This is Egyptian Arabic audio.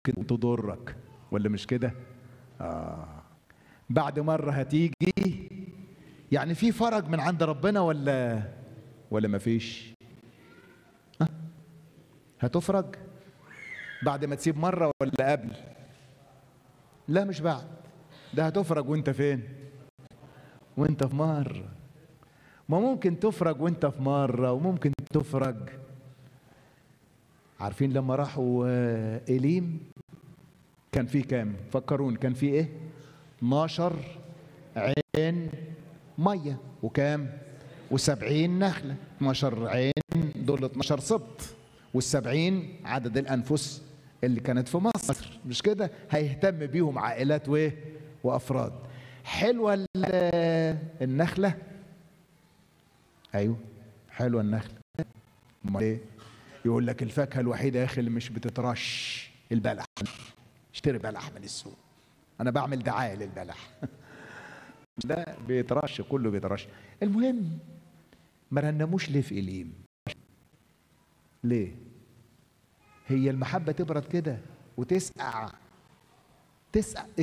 تضرك ولا مش كده آه بعد مرة هتيجي يعني في فرج من عند ربنا ولا ولا مفيش ها؟ هتفرج بعد ما تسيب مرة ولا قبل لا مش بعد ده هتفرج وانت فين وانت في مرة ما ممكن تفرج وانت في مرة وممكن تفرج عارفين لما راحوا آه، إليم كان في كام فكرون كان في ايه 12 عين ميه وكام و70 نخله 12 عين دول 12 سبط وال70 عدد الانفس اللي كانت في مصر مش كده هيهتم بيهم عائلات وايه وافراد حلوه ال- النخله ايوه حلوه النخله امال ايه يقول لك الفاكهه الوحيده يا اخي اللي مش بتترش البلح اشتري بلح من السوق انا بعمل دعايه للبلح ده بيترش كله بيترش المهم ما رنموش ليه في إليم ليه هي المحبة تبرد كده وتسقع تسقع